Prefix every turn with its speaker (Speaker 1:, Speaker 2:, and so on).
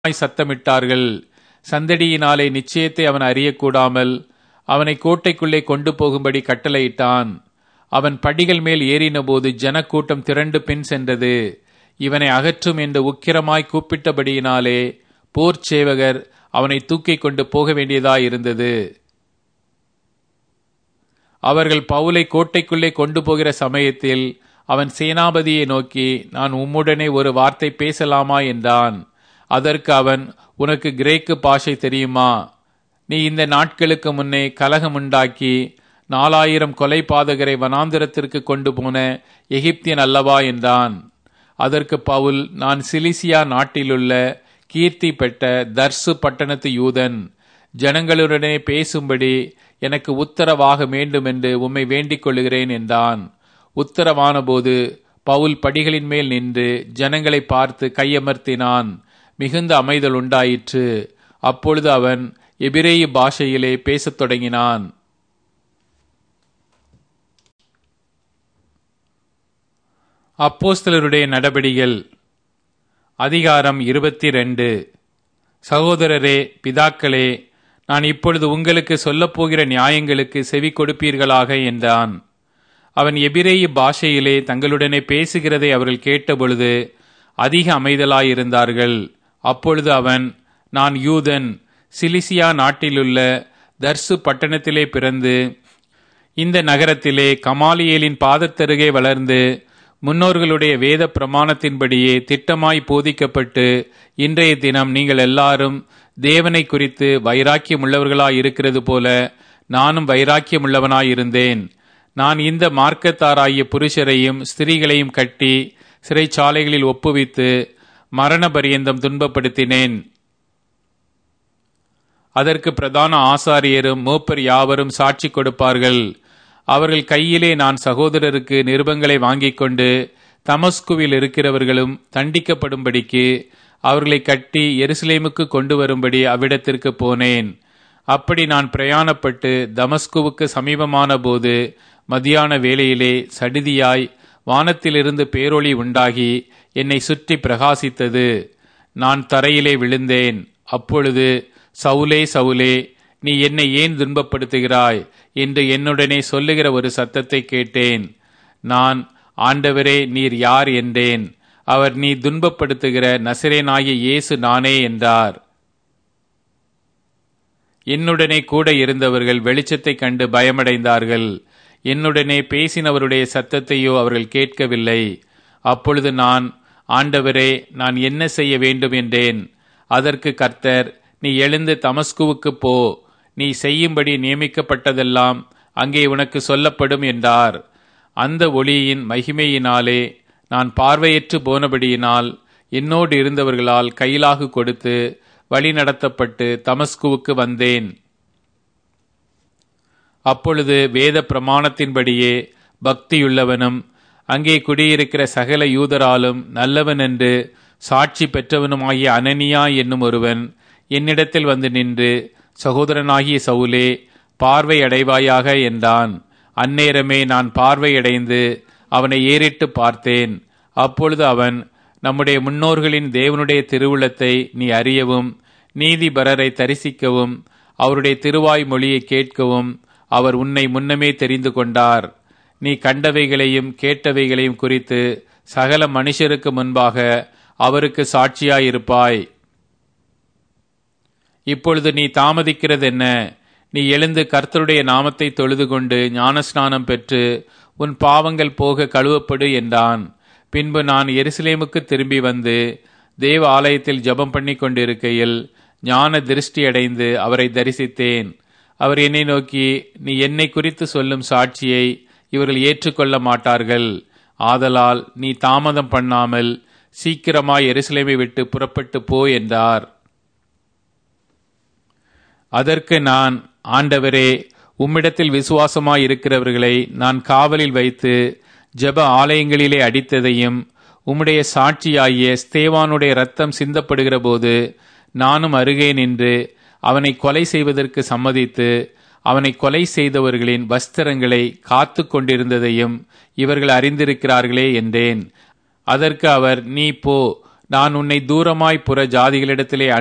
Speaker 1: அதிகமாய் சத்தமிட்டார்கள் சந்தடியினாலே நிச்சயத்தை அவன் அறியக்கூடாமல் அவனை கோட்டைக்குள்ளே கொண்டு போகும்படி கட்டளையிட்டான் அவன் படிகள் மேல் ஏறினபோது ஜனக்கூட்டம் திரண்டு பின் சென்றது இவனை அகற்றும் என்று உக்கிரமாய் கூப்பிட்டபடியினாலே போர்ச் சேவகர் அவனை தூக்கிக் கொண்டு போக வேண்டியதாயிருந்தது அவர்கள் பவுலை கோட்டைக்குள்ளே கொண்டு போகிற சமயத்தில் அவன் சேனாபதியை நோக்கி நான் உம்முடனே ஒரு வார்த்தை பேசலாமா என்றான் அதற்கு அவன் உனக்கு கிரேக்கு பாஷை தெரியுமா நீ இந்த நாட்களுக்கு முன்னே கலகம் உண்டாக்கி நாலாயிரம் கொலை பாதகரை வனாந்திரத்திற்கு கொண்டு போன எகிப்தியன் அல்லவா என்றான் அதற்கு பவுல் நான் சிலிசியா நாட்டிலுள்ள கீர்த்தி பெற்ற தர்சு பட்டணத்து யூதன் ஜனங்களுடனே பேசும்படி எனக்கு உத்தரவாக வேண்டும் என்று உம்மை வேண்டிக் கொள்கிறேன் என்றான் உத்தரவான போது பவுல் படிகளின் மேல் நின்று ஜனங்களை பார்த்து கையமர்த்தினான் மிகுந்த அமைதல் உண்டாயிற்று அப்பொழுது அவன் எபிரேய பாஷையிலே பேசத் தொடங்கினான் அப்போஸ்தலருடைய நடபடிகள் அதிகாரம் இருபத்தி ரெண்டு சகோதரரே பிதாக்களே நான் இப்பொழுது உங்களுக்கு சொல்லப்போகிற நியாயங்களுக்கு செவி கொடுப்பீர்களாக என்றான் அவன் எபிரேய பாஷையிலே தங்களுடனே பேசுகிறதை அவர்கள் கேட்டபொழுது அதிக அமைதலாயிருந்தார்கள் அப்பொழுது அவன் நான் யூதன் சிலிசியா நாட்டிலுள்ள தர்சு பட்டணத்திலே பிறந்து இந்த நகரத்திலே கமாலியேலின் பாதத்தருகே வளர்ந்து முன்னோர்களுடைய வேத பிரமாணத்தின்படியே திட்டமாய் போதிக்கப்பட்டு இன்றைய தினம் நீங்கள் எல்லாரும் தேவனை குறித்து வைராக்கியம் உள்ளவர்களாய் இருக்கிறது போல நானும் வைராக்கியம் உள்ளவனாயிருந்தேன் நான் இந்த மார்க்கத்தாராகிய புருஷரையும் ஸ்திரீகளையும் கட்டி சிறைச்சாலைகளில் ஒப்புவித்து மரண பரியந்தம் துன்பப்படுத்தினேன் அதற்கு பிரதான ஆசாரியரும் மூப்பர் யாவரும் சாட்சி கொடுப்பார்கள் அவர்கள் கையிலே நான் சகோதரருக்கு நிருபங்களை வாங்கிக் கொண்டு தமஸ்குவில் இருக்கிறவர்களும் தண்டிக்கப்படும்படிக்கு அவர்களை கட்டி எருசலேமுக்கு கொண்டு வரும்படி அவ்விடத்திற்கு போனேன் அப்படி நான் பிரயாணப்பட்டு தமஸ்குவுக்கு சமீபமான போது மதியான வேளையிலே சடிதியாய் வானத்திலிருந்து பேரொளி உண்டாகி என்னை சுற்றி பிரகாசித்தது நான் தரையிலே விழுந்தேன் அப்பொழுது சவுலே சவுலே நீ என்னை ஏன் துன்பப்படுத்துகிறாய் என்று என்னுடனே சொல்லுகிற ஒரு சத்தத்தை கேட்டேன் நான் ஆண்டவரே நீர் யார் என்றேன் அவர் நீ துன்பப்படுத்துகிற நசிரேனாகிய இயேசு நானே என்றார் என்னுடனே கூட இருந்தவர்கள் வெளிச்சத்தை கண்டு பயமடைந்தார்கள் என்னுடனே பேசினவருடைய சத்தத்தையோ அவர்கள் கேட்கவில்லை அப்பொழுது நான் ஆண்டவரே நான் என்ன செய்ய வேண்டும் என்றேன் அதற்கு கர்த்தர் நீ எழுந்து தமஸ்குவுக்கு போ நீ செய்யும்படி நியமிக்கப்பட்டதெல்லாம் அங்கே உனக்கு சொல்லப்படும் என்றார் அந்த ஒளியின் மகிமையினாலே நான் பார்வையற்று போனபடியினால் என்னோடு இருந்தவர்களால் கையிலாகு கொடுத்து வழி நடத்தப்பட்டு தமஸ்குவுக்கு வந்தேன் அப்பொழுது வேத பிரமாணத்தின்படியே பக்தியுள்ளவனும் அங்கே குடியிருக்கிற சகல யூதராலும் நல்லவன் என்று சாட்சி பெற்றவனுமாகிய அனனியா என்னும் ஒருவன் என்னிடத்தில் வந்து நின்று சகோதரனாகிய சவுலே பார்வை அடைவாயாக என்றான் அந்நேரமே நான் பார்வையடைந்து அவனை ஏறிட்டு பார்த்தேன் அப்பொழுது அவன் நம்முடைய முன்னோர்களின் தேவனுடைய திருவுளத்தை நீ அறியவும் நீதிபரரை தரிசிக்கவும் அவருடைய திருவாய் மொழியை கேட்கவும் அவர் உன்னை முன்னமே தெரிந்து கொண்டார் நீ கண்டவைகளையும் கேட்டவைகளையும் குறித்து சகல மனுஷருக்கு முன்பாக அவருக்கு சாட்சியாயிருப்பாய் இப்பொழுது நீ தாமதிக்கிறது என்ன நீ எழுந்து கர்த்தருடைய நாமத்தை தொழுது கொண்டு ஞானஸ்நானம் பெற்று உன் பாவங்கள் போக கழுவப்படு என்றான் பின்பு நான் எருசலேமுக்கு திரும்பி வந்து தேவ ஆலயத்தில் ஜபம் பண்ணி கொண்டிருக்கையில் ஞான திருஷ்டியடைந்து அவரை தரிசித்தேன் அவர் என்னை நோக்கி நீ என்னை குறித்து சொல்லும் சாட்சியை இவர்கள் ஏற்றுக்கொள்ள மாட்டார்கள் ஆதலால் நீ தாமதம் பண்ணாமல் சீக்கிரமாய் எருசலேமை விட்டு புறப்பட்டு போ என்றார் அதற்கு நான் ஆண்டவரே உம்மிடத்தில் விசுவாசமாய் இருக்கிறவர்களை நான் காவலில் வைத்து ஜப ஆலயங்களிலே அடித்ததையும் உம்முடைய சாட்சியாகிய ஸ்தேவானுடைய ரத்தம் சிந்தப்படுகிற போது நானும் அருகே நின்று அவனை கொலை செய்வதற்கு சம்மதித்து அவனை கொலை செய்தவர்களின் வஸ்திரங்களை காத்து கொண்டிருந்ததையும் இவர்கள் அறிந்திருக்கிறார்களே என்றேன் அதற்கு அவர் நீ போ நான் உன்னை தூரமாய் புற ஜாதிகளிடத்திலே